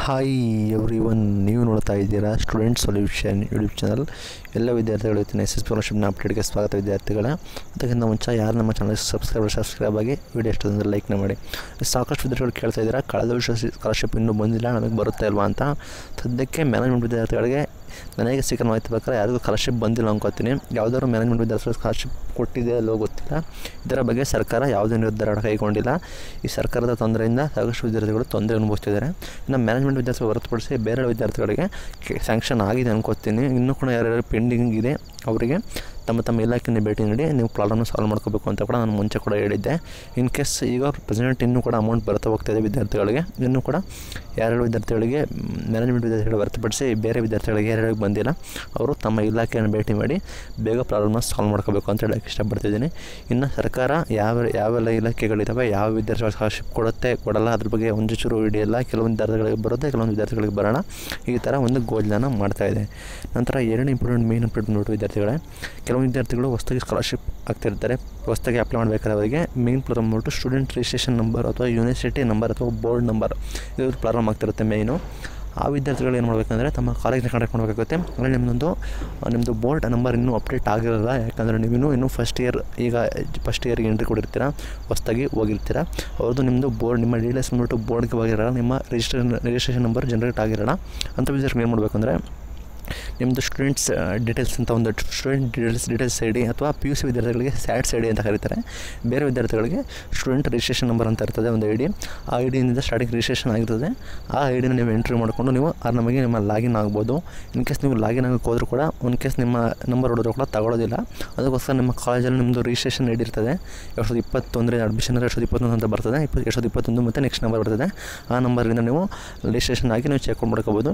hi every one ನೀವು ನೋಡ್ತಾ ಇದ್ದೀರಾ ಸ್ಟೂಡೆಂಟ್ ಸೊಲ್ಯೂಷನ್ ಯೂಟ್ಯೂಬ್ ಚಾನಲ್ ಎಲ್ಲ ವಿದ್ಯಾರ್ಥಿಗಳು ಇವತ್ತಿನ ಎಸ್ ಎಸ್ ಸ್ಕಾಲರ್ಶಿಪ್ನ ಅಪ್ಡೇಟ್ಗೆ ಸ್ವಾಗತ ವಿದ್ಯಾರ್ಥಿಗಳ ಅದಕ್ಕಿಂತ ಮುಂಚೆ ಯಾರು ನಮ್ಮ ಚಾನಲ್ ಸಬ್ಸ್ಕ್ರೈಬ್ ಸಬ್ಸ್ಕ್ರೈಬ್ ಆಗಿ ವಿಡಿಯೋ ಇಷ್ಟ ಅಂದರೆ ಲೈಕ್ನ ಮಾಡಿ ಸಾಕಷ್ಟು ವಿದ್ಯಾರ್ಥಿಗಳು ಕೇಳ್ತಾ ಇದ್ದೀರಾ ಕಳೆದ ವರ್ಷ ಸ್ಕಾಲರ್ಶಿಪ್ ಇನ್ನೂ ಬಂದಿಲ್ಲ ನಮಗೆ ಬರುತ್ತಾ ಇಲ್ವಾ ಅಂತ ಸದ್ಯಕ್ಕೆ ಮ್ಯಾನೇಜ್ಮೆಂಟ್ ವಿದ್ಯಾರ್ಥಿಗಳಿಗೆ ನನಗೆ ಸಿಕ್ಕ ಮಾಹಿತಿ ಪ್ರಕಾರ ಯಾರಿಗೂ ಸ್ಕಾಲರ್ಶಿಪ್ ಬಂದಿಲ್ಲ ಅನ್ಕೋತೀನಿ ಯಾವುದಾದ್ರು ಮ್ಯಾನೇಜ್ಮೆಂಟ್ ವಿದ್ಯಾರ್ಥಿಗಳು ಸ್ಕಾಲರ್ಶಿಪ್ ಕೊಟ್ಟಿದೆ ಅಲ್ಲೋ ಗೊತ್ತಿಲ್ಲ ಇದರ ಬಗ್ಗೆ ಸರ್ಕಾರ ಯಾವುದೇ ನಿರ್ಧಾರ ಕೈಗೊಂಡಿಲ್ಲ ಈ ಸರ್ಕಾರದ ತೊಂದರೆಯಿಂದ ಸಾಕಷ್ಟು ವಿದ್ಯಾರ್ಥಿಗಳು ತೊಂದರೆ ಅನುಭವಿಸ್ತಿದ್ದಾರೆ ಇನ್ನು ಮ್ಯಾನೇಜ್ಮೆಂಟ್ ವಿದ್ಯಾರ್ಥಿಗಳು ಹೊರತುಪಡಿಸಿ ಬೇರೆ ವಿದ್ಯಾರ್ಥಿಗಳಿಗೆ ಸ್ಯಾಂಕ್ಷನ್ ಆಗಿದೆ ಅನ್ಕೋತೀನಿ ಇನ್ನೂ ಕೂಡ ಯಾರ್ಯಾರು ಪೆಂಡಿಂಗ್ ಇದೆ ಅವರಿಗೆ ತಮ್ಮ ತಮ್ಮ ಇಲಾಖೆನ ಭೇಟಿ ನೀಡಿ ನೀವು ಪ್ರಾಬ್ಲಮ್ನ ಸಾಲ್ವ್ ಮಾಡ್ಕೋಬೇಕು ಅಂತ ಕೂಡ ನಾನು ಮುಂಚೆ ಕೂಡ ಹೇಳಿದ್ದೆ ಇನ್ ಕೇಸ್ ಈಗ ಪ್ರೆಸೆಂಟ್ ಇನ್ನೂ ಕೂಡ ಅಮೌಂಟ್ ಬರ್ತಾ ಹೋಗ್ತಾ ಇದೆ ವಿದ್ಯಾರ್ಥಿಗಳಿಗೆ ಇನ್ನೂ ಕೂಡ ಯಾರ್ಯಾರು ವಿದ್ಯಾರ್ಥಿಗಳಿಗೆ ಮ್ಯಾನೇಜ್ಮೆಂಟ್ ವಿದ್ಯಾರ್ಥಿಗಳು ಹೊರತುಪಡಿಸಿ ಬೇರೆ ವಿದ್ಯಾರ್ಥಿಗಳಿಗೆ ಯಾರ್ಯಾರಿಗೆ ಬಂದಿಲ್ಲ ಅವರು ತಮ್ಮ ಇಲಾಖೆಯನ್ನು ಭೇಟಿ ಮಾಡಿ ಬೇಗ ಪ್ರಾಬ್ಲಮ್ನ ಸಾಲ್ವ್ ಮಾಡ್ಕೋಬೇಕು ಅಂತ ಹೇಳಕ್ಕೆ ಇಷ್ಟಪಡ್ತಿದ್ದೀನಿ ಇನ್ನು ಸರ್ಕಾರ ಯಾವ ಯಾವೆಲ್ಲ ಇಲಾಖೆಗಳಿದ್ದಾವೆ ಯಾವ ವಿದ್ಯಾರ್ಥಿಗಳು ಸ್ಕಾಲರ್ಶಿಪ್ ಕೊಡುತ್ತೆ ಕೊಡಲ್ಲ ಅದ್ರ ಬಗ್ಗೆ ಒಂದು ಚೂರು ಹಿಡಿಯಲ್ಲ ಕೆಲವೊಂದು ವಿದ್ಯಾರ್ಥಿಗಳಿಗೆ ಬರುತ್ತೆ ಕೆಲವೊಂದು ವಿದ್ಯಾರ್ಥಿಗಳಿಗೆ ಬರೋಣ ಈ ಥರ ಒಂದು ಗೋಲ್ನ ಮಾಡ್ತಾ ಇದೆ ನಂತರ ಎರಡನೇ ಇಂಪಾರ್ಟೆಂಟ್ ಮೇನ್ ಇಂಪಾರ್ಟೆಂಟ್ ನೋಟು ವಿದ್ಯಾರ್ಥಿಗಳೇ ಕೆಲವೊಂದು ವಿದ್ಯಾರ್ಥಿಗಳು ಹೊಸದಾಗಿ ಸ್ಕಾಲರ್ಶಿಪ್ ಆಗ್ತಿರ್ತಾರೆ ಹೊಸದಾಗಿ ಅಪ್ಲೈ ಮಾಡಬೇಕಾದ್ರೆ ಅವರಿಗೆ main problem note student registration number ಅಥವಾ ಯೂನಿವರ್ಸಿಟಿ ನಂಬರ್ ಅಥವಾ ಬೋರ್ಡ್ ನಂಬರ್ ಇದು ಪ್ರಾಬ್ಲಮ್ ಆಗ್ತಿರುತ್ತೆ ಮೇಯ್ನು ಆ ವಿದ್ಯಾರ್ಥಿಗಳು ಏನು ಮಾಡಬೇಕಂದ್ರೆ ತಮ್ಮ ಕಾಲೇಜ್ನ ಕಾಂಟ್ಯಾಕ್ಟ್ ಮಾಡಬೇಕಾಗುತ್ತೆ ಅಂದರೆ ನಿಮ್ಮದೊಂದು ನಿಮ್ಮದು ಬೋರ್ಡ್ ನಂಬರ್ ಇನ್ನೂ ಅಪ್ಡೇಟ್ ಆಗಿರಲ್ಲ ಯಾಕಂದರೆ ನೀವು ಇನ್ನೂ ಫಸ್ಟ್ ಇಯರ್ ಈಗ ಫಸ್ಟ್ ಇಯರ್ಗೆ ಎಂಟ್ರಿ ಕೊಡಿರ್ತೀರ ಹೊಸ್ದಾಗಿ ಹೋಗಿರ್ತೀರ ಅವ್ರದ್ದು ನಿಮ್ಮದು ಬೋರ್ಡ್ ನಿಮ್ಮ ಡೀಟೇಲ್ಸ್ ಬಂದ್ಬಿಟ್ಟು ಬೋರ್ಡ್ಗೆ ಹೋಗಿರಲ್ಲ ನಿಮ್ಮ ರಿಜಿಸ್ಟ್ರೇಷನ್ ರಿಜಿಸ್ಟ್ರೇಷನ್ ನಂಬರ್ ಜನ್ರೇಟ್ ಆಗಿರೋಣ ಅಂಥ ವಿದ್ಯಾರ್ಥಿಗಳು ಏನು ಮಾಡಬೇಕಂದ್ರೆ ನಿಮ್ಮದು ಸ್ಟೂಡೆಂಟ್ಸ್ ಡೀಟೇಲ್ಸ್ ಅಂತ ಒಂದು student details details I D ಅಥವಾ ಪಿ ಯು ಸಿ ವಿದ್ಯಾರ್ಥಿಗಳಿಗೆ ಸ್ಯಾಟ್ಸ್ ಐ ಡಿ ಅಂತ ಕರೀತಾರೆ ಬೇರೆ ವಿದ್ಯಾರ್ಥಿಗಳಿಗೆ ಸ್ಟೂಡೆಂಟ್ ರಿಜಿಸ್ಟ್ರೇಷನ್ ನಂಬರ್ ಅಂತ ಇರ್ತದೆ ಒಂದು ಐ ಡಿ ಆ ಐ ಡಿಯಿಂದ ಸ್ಟಾರ್ಟಿಂಗ್ ರಿಜಿಸ್ಟ್ರೇಷನ್ ಆಗಿರ್ತದೆ ಆ ಐ ಡಿನ ನೀವು ಎಂಟ್ರಿ ಮಾಡಿಕೊಂಡು ನೀವು ಆ ನಮಗೆ ನಿಮ್ಮ ಲಾಗಿನ್ ಆಗ್ಬೋದು ಇನ್ ಕೇಸ್ ನೀವು ಲಾಗಿನ್ ಆಗಕ್ಕೆ ಹೋದರೂ ಕೂಡ ಒಂದು ಕೇಸ್ ನಿಮ್ಮ ನಂಬರ್ ಹೊಡೆದ್ರು ಕೂಡ ತಗೊಳ್ಳೋದಿಲ್ಲ ಅದಕ್ಕೋಸ್ಕರ ನಿಮ್ಮ ಕಾಲೇಜಲ್ಲಿ ನಿಮ್ಮದು ರಿಜಿಸ್ಟ್ರೇಷನ್ ಐ ಡಿ ಇರ್ತದೆ ಎರಡು ಸಾವಿರದ ಇಪ್ಪತ್ತೊಂದರಿಂದ ಅಡ್ಮಿಷನ್ ಎರಡು ಸಾವಿರದ ಇಪ್ಪತ್ತೊಂದು ಅಂತ ಬರ್ತದೆ ಇಪ್ಪ ಎರಡು ಸಾವಿರದ ಇಪ್ಪತ್ತೊಂದು ಮತ್ತು ನೆಕ್ಸ್ಟ್ ನಂಬರ್ ಬರ್ತದೆ ಆ ನಂಬರಿಂದ ನೀವು ರಿಜಿಸ್ಟ್ರೇಷನ್ ಆಗಿ ನೀವು ಚೆಕ್ ಮಾಡ್ಕೋಬೋದು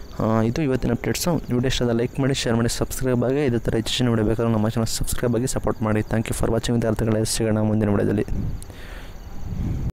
ಇದು ಇವತ್ತಿನ ಅಪ್ಡೇಟ್ಸು ವಿಡಿಯೋ ಇಷ್ಟದ ಲೈಕ್ ಮಾಡಿ ಶೇರ್ ಮಾಡಿ ಸಬ್ಸ್ಕ್ರೈಬ್ ಆಗಿ ಇದೇ ಥರ ಹೆಚ್ಚಿನ ವಿಡಿಯೋ ಬೇಕಾದ್ರೆ ನಮ್ಮ ಚಾನಲ್ ಸಬ್ಸ್ಕ್ರೈಬ್ ಆಗಿ ಸಪೋರ್ಟ್ ಮಾಡಿ ಥ್ಯಾಂಕ್ ಯು ಫಾರ್ ವಾಚಿಂಗ್ ವಿದ್ಯಾರ್ಥಿಗಳ ಸಿಗೋಣ ಮುಂದಿನ ವಿಡಿಯೋದಲ್ಲಿ